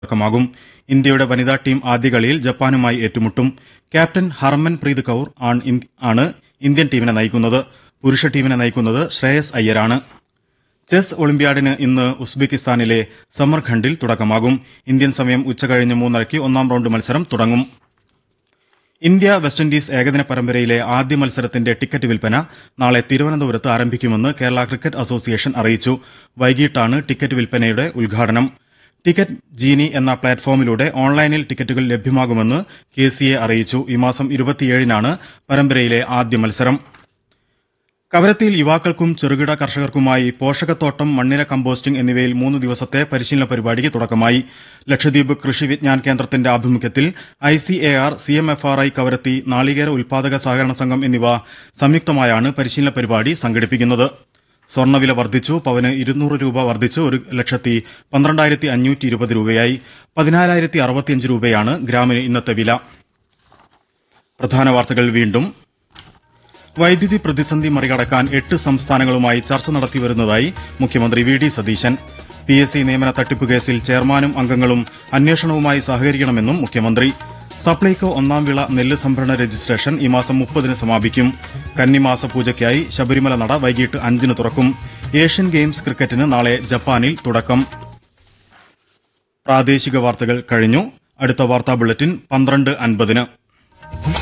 തുടക്കമാകും ഇന്ത്യയുടെ വനിതാ ടീം ആദ്യ കളിയിൽ ജപ്പാനുമായി ഏറ്റുമുട്ടും ക്യാപ്റ്റൻ ഹർമൻ പ്രീത് കൌർ ആണ് ഇൻ- ആണ് ഇന്ത്യൻ ടീമിനെ നയിക്കുന്നത് പുരുഷ ടീമിനെ നയിക്കുന്നത് ശ്രേയസ് അയ്യരാണ് ചെസ് ഒളിമ്പ്യാഡിന് ഇന്ന് ഉസ്ബെക്കിസ്ഥാനിലെ സമർഖണ്ഡിൽ തുടക്കമാകും ഇന്ത്യൻ സമയം ഉച്ചകഴിഞ്ഞ് മൂന്നരയ്ക്ക് ഒന്നാം റൌണ്ട് മത്സരം തുടങ്ങും ഇന്ത്യ വെസ്റ്റ് ഇൻഡീസ് ഏകദിന പരമ്പരയിലെ ആദ്യ മത്സരത്തിന്റെ ടിക്കറ്റ് വിൽപ്പന നാളെ തിരുവനന്തപുരത്ത് ആരംഭിക്കുമെന്ന് കേരള ക്രിക്കറ്റ് അസോസിയേഷൻ അറിയിച്ചു വൈകിട്ടാണ് ടിക്കറ്റ് വിൽപ്പനയുടെ ഉദ്ഘാടനം ടിക്കറ്റ് ജീനി എന്ന പ്ലാറ്റ്ഫോമിലൂടെ ഓൺലൈനിൽ ടിക്കറ്റുകൾ ലഭ്യമാകുമെന്ന് കെ സി എ അറിയിച്ചു ഈ മാസം ഇരുപത്തിയേഴിനാണ് പരമ്പരയിലെ ആദ്യ മത്സരം കവരത്തിയിൽ യുവാക്കൾക്കും ചെറുകിട കർഷകർക്കുമായി പോഷകത്തോട്ടം മണ്ണിര കമ്പോസ്റ്റിംഗ് എന്നിവയിൽ മൂന്ന് ദിവസത്തെ പരിശീലന പരിപാടിക്ക് തുടക്കമായി ലക്ഷദ്വീപ് കൃഷി വിജ്ഞാൻ കേന്ദ്രത്തിന്റെ ആഭിമുഖ്യത്തിൽ I C A R C M F R I Kavaratti നാളികേര ഉൽപാദക സഹകരണ സംഘം എന്നിവ സംയുക്തമായാണ് പരിശീലന പരിപാടി സംഘടിപ്പിക്കുന്നത് സ്വർണ്ണവില വർദ്ധിച്ചു പവന് ഇരുന്നൂറ് രൂപ വർദ്ധിച്ച് ഒരു ലക്ഷത്തി പന്ത്രണ്ടായിരത്തി അഞ്ഞൂറ്റി ഇരുപത് രൂപയായി പതിനാലായിരത്തി അറുപത്തിയഞ്ച് രൂപയാണ് ഗ്രാമിന് ഇന്നത്തെ വില പ്രധാന വാർത്തകൾ വീണ്ടും വൈദ്യുതി പ്രതിസന്ധി മറികടക്കാൻ എട്ട് സംസ്ഥാനങ്ങളുമായി ചർച്ച നടത്തിവരുന്നതായി മുഖ്യമന്ത്രി V D Satheesan P S C നിയമന തട്ടിപ്പ് കേസിൽ ചെയർമാനും അംഗങ്ങളും അന്വേഷണവുമായി സഹകരിക്കണമെന്നും മുഖ്യമന്ത്രി സപ്ലൈകോ ഒന്നാം വിള നെല്ല് സംഭരണ രജിസ്ട്രേഷൻ ഈ മാസം മുപ്പതിന് സമാപിക്കും കന്നിമാസ പൂജയ്ക്കായി ശബരിമല നട വൈകിട്ട് അഞ്ചിന് തുറക്കും ഏഷ്യൻ ഗെയിംസ് ക്രിക്കറ്റിന് നാളെ ജപ്പാനിൽ തുടക്കം പ്രാദേശിക വാർത്തകൾ കഴിഞ്ഞു അടുത്ത വാർത്താ ബുള്ളറ്റിൻ പന്ത്രണ്ട് അൻപതിന്